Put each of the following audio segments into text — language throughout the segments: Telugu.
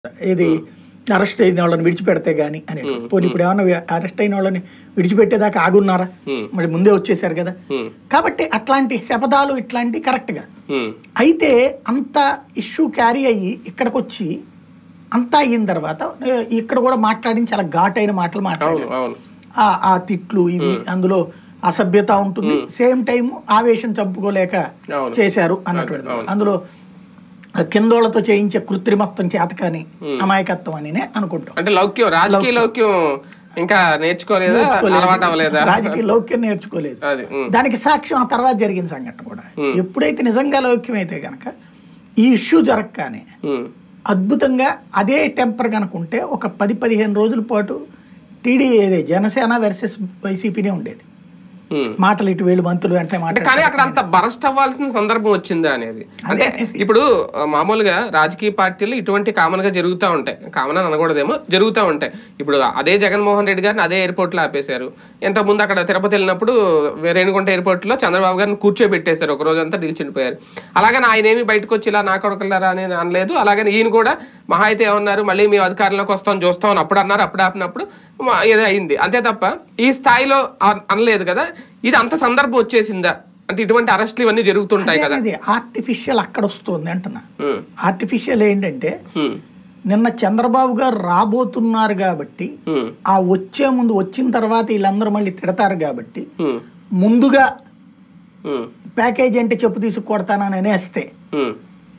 ఇది అరెస్ట్ అయిన వాళ్ళని విడిచిపెడితే గానీ అని పోనీ ఇప్పుడు ఏమన్నా అరెస్ట్ అయిన వాళ్ళని విడిచిపెట్టేదాకా ఆగున్నారా Hmm. మరి ముందే వచ్చేసారు కదా Hmm. కాబట్టి అట్లాంటి శపథాలు ఇట్లాంటి కరెక్ట్ గా Hmm. అయితే అంత ఇష్యూ క్యారీ అయ్యి ఇక్కడికి వచ్చి అంతా అయిన తర్వాత ఏ, ఇక్కడ కూడా మాట్లాడిన చాలా ఘాటైన మాటలు అవును మాట్లాడారు అవును ఆ ఆ తిట్లు ఇవి అందులో అసభ్యత ఉంటుంది సేమ్ టైం ఆవేశం చంపుకోలేక అవును. చేశారు అన్నటువంటి అవును. అందులో కిందోళ్లతో చేయించే కృత్రిమత్వం చేతకాని అమాయకత్వం అని అనుకుంటాం అంటే లౌక్యం రాజకీయ లౌక్యం ఇంకా నేర్చుకోలేదా నేర్చుకోలేదు. అలవాటు అవ్వలేదా రాజకీయ లౌక్యం నేర్చుకోలేదు అది ఉమ్, దానికి సాక్ష్యం ఆ తర్వాత జరిగిన సంఘటన కూడా ఎప్పుడైతే నిజంగా లౌక్యం అయితే కనుక ఈ ఇష్యూ జరగగానే ఉమ్, అద్భుతంగా అదే టెంపర్ కనుకుంటే ఒక పది పదిహేను రోజుల పాటు టీడీ ఏదే జనసేన వర్సెస్ వైసీపీనే ఉండేది ఉమ్. మాటలు ఇటు వేలు మంత్రులు వెంటనే అంటే మాట్లాడారు కానీ అక్కడ అంత బరస్ట్ అవ్వాల్సిన సందర్భం వచ్చిందా అనేది అంటే ఇప్పుడు ఆ, మామూలుగా రాజకీయ పార్టీలు ఇటువంటి కామన్ గా జరుగుతూ ఉంటాయి కామన్ అని అనకూడదేమో జరుగుతూ ఉంటాయి ఇప్పుడు అదే జగన్మోహన్ రెడ్డి గారిని అదే ఎయిర్పోర్ట్ లో ఆపేశారు ఇంతకుముందు అక్కడ తిరుపతి వెళ్ళినప్పుడు రేణుగుంట ఎయిర్పోర్ట్ లో చంద్రబాబు గారిని కూర్చోబెట్టేశారు ఒక రోజంతా నిలిచిండిపోయారు అలాగని ఆయన ఏమి బయటకు వచ్చి ఇలా నా కొడుకులారా అని అనలేదు అలాగని ఈయన కూడా మహా అయితే ఏమన్నారు మళ్ళీ మీ అధికారంలోకి వస్తాం చూస్తాం అని అప్పుడు అన్నారు అప్పుడు ఆపినప్పుడు మా- ఏదో అయింది అంతే తప్ప ఈ స్థాయిలో అ- అనలేదు కదా ఇది అంత సందర్భం వచ్చేసిందా అంటే ఇటువంటి అరెస్టులు ఇవన్నీ జరుగుతుంటాయి కదా ఇది ఆర్టిఫిషియల్ అక్కడ వస్తుంది అంటున్నా ఉమ్, ఆర్టిఫిషియల్ ఏంటంటే ఉమ్, నిన్న చంద్రబాబు గారు రాబోతున్నారు కాబట్టి ఉమ్, ఆ వచ్చే ముందు వచ్చిన తర్వాత వీళ్ళందరూ మళ్ళీ తిడతారు కాబట్టి ఉమ్, ముందుగా ఉమ్, ప్యాకేజ్ అంటే చెప్పు తీసుకు కొడతానని అనేస్తే ఉమ్,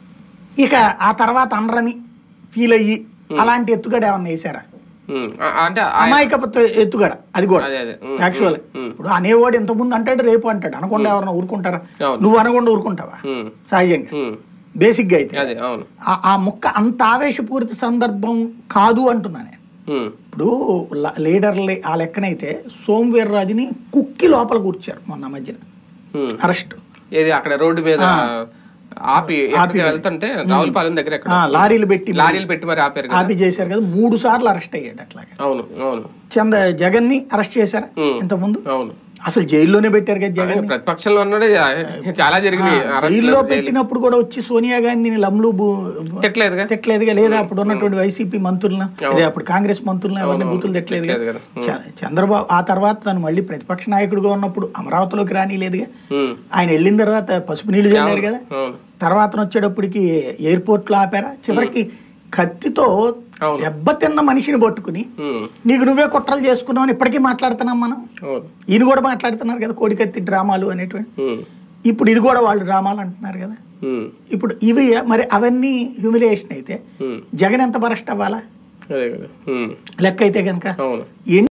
ఇక ఆ తర్వాత అనరని ఫీల్ అయ్యి అలాంటి ఎత్తుగడ ఏమన్నా వేసారా ఉమ్. ఆ- అంటే ఆ- అమాయకపు ఎత్తుగడ అది కూడా అదే అదే ఉమ్, యాక్చువల్ ఇప్పుడు అనేవాడు ఇంతకుముందు అంటాడు రేపు అంటాడు అనకుండా ఎవరైనా ఊరుకుంటారా అవును. నువ్వు అనకుండా ఊరుకుంటావా ఉమ్, సహజంగా ఉమ్, బేసిక్ గా అయితే అదే అవును ఆ- ఆ ముక్క అంత ఆవేశపూరిత సందర్భం కాదు అంటున్నా నేను ఉమ్, ఇప్పుడు ల- లీడర్లు ఆ లెక్కనైతే సోమవీర్రాజుని కుక్కి లోపల కూర్చారు మొన్న మధ్యన ఉమ్. అరెస్ట్ ఏది అక్కడ రోడ్డు మీద ఆపి ఎక్కడికి వెళ్తుంటే రావులపాలెం దగ్గర ఎక్కడ లారీలు పెట్టి లారీలు పెట్టి మరి ఆపారు కదా ఆపి చేశారు కదా మూడు సార్లు అరెస్ట్ అయ్యాడు అట్లాగా అవును అవును చంద జగన్ ని అరెస్ట్ చేశారా ఉమ్. ఇంతకుముందు అవును అసలు జైల్లోనే పెట్టారు కదా జగన్ ఆయన ప్రతిపక్షంలో ఉన్నాడు చాలా జరిగినాయి అరెస్టులు, జైల్లో జైలు. పెట్టినప్పుడు కూడా వచ్చి సోనియా గాంధీని లమ్లు తిట్టలేదుగా తిట్టలేదుగా లేదా అప్పుడు ఉన్నటువంటి వైసీపీ మంత్రులను అదే అప్పుడు కాంగ్రెస్ మంత్రులను ఎవరిని బూతులు తిట్టలేదుగా తిట్టలేదు కదా. చ- చంద్రబాబు ఆ తర్వాత తను మళ్ళీ ప్రతిపక్ష నాయకుడిగా ఉన్నప్పుడు అమరావతిలోకి రానిలేదుగా ఉమ్, ఆయన వెళ్ళిన తర్వాత పసుపు నీళ్లు చల్లారు కదా అవును తర్వాత వచ్చేటప్పటికి ఎయిర్పోర్ట్ లో ఆపారా చివరికి కత్తితో అవును. దెబ్బతిన్న మనిషిని పట్టుకుని ఉమ్, నీకు నువ్వే కుట్రలు చేసుకున్నావు అని ఇప్పటికీ మాట్లాడుతున్నాం మనం అవును ఈయన కూడా మాట్లాడుతున్నారు కదా కోడికత్తి డ్రామాలు అనేటువంటి ఉమ్, ఇప్పుడు ఇది కూడా వాళ్ళు డ్రామాలు అంటున్నారు కదా ఉమ్, ఇప్పుడు ఇవి మరి అవన్నీ హ్యూమిలియేషన్ అయితే ఉమ్. జగన్ ఎంత బరస్ట్ అవ్వాలా అదే కదా ఉమ్, లెక్క అయితే కనుక అవును ఎన్ని